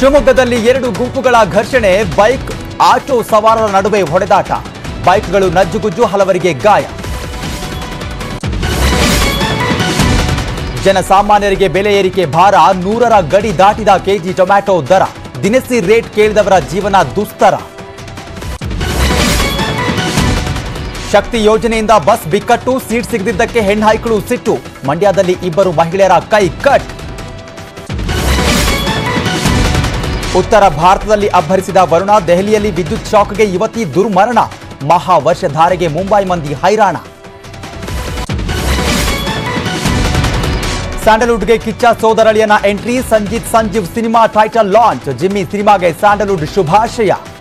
ಶಿವಮೊಗ್ಗದಲ್ಲಿ ಎರಡು ಗುಂಪುಗಳ ಘರ್ಷಣೆ ಬೈಕ್ ಆಟೋ ಸವಾರರ ನಡುವೆ ಹೊಡೆದಾಟ ಬೈಕ್ಗಳು ನಜ್ಜುಗುಜ್ಜು ಹಲವರಿಗೆ ಗಾಯ ಜನಸಾಮಾನ್ಯರಿಗೆ ಬೆಲೆ ಏರಿಕೆ ಭಾರ ನೂರರ ಗಡಿ ದಾಟಿದ ಕೆಜಿ ಟೊಮ್ಯಾಟೊ ದರ ದಿನಸಿ ರೇಟ್ ಕೇಳಿದವರ ಜೀವನ ದುಸ್ತರ ಶಕ್ತಿ ಯೋಜನೆಯಿಂದ ಬಸ್ ಬಿಕ್ಕಟ್ಟು ಸೀಟ್ ಸಿಗದಿದ್ದಕ್ಕೆ ಹೆಣ್ಣಾಯ್ಕಳು ಸಿಟ್ಟು ಮಂಡ್ಯದಲ್ಲಿ ಇಬ್ಬರು ಮಹಿಳೆಯರ ಕೈ ಕಟ್ ಉತ್ತರ ಭಾರತದಲ್ಲಿ ಅಬ್ಬರಿಸಿದ ವರುಣ ದೆಹಲಿಯಲ್ಲಿ ವಿದ್ಯುತ್ ಶಾಕ್ಗೆ ಯುವತಿ ದುರ್ಮರಣ ಮಹಾ ವರ್ಷಧಾರೆಗೆ ಮುಂಬೈ ಮಂದಿ ಹೈರಾಣ ಸ್ಯಾಂಡಲ್ವುಡ್ಗೆ ಕಿಚ್ಚ ಸೋದರಳಿಯನ entry Sanjith Sanjeev cinema title launch Jimmy ಸಿನಿಮಾಗೆ ಸ್ಯಾಂಡಲ್ವುಡ್ ಶುಭಾಶಯ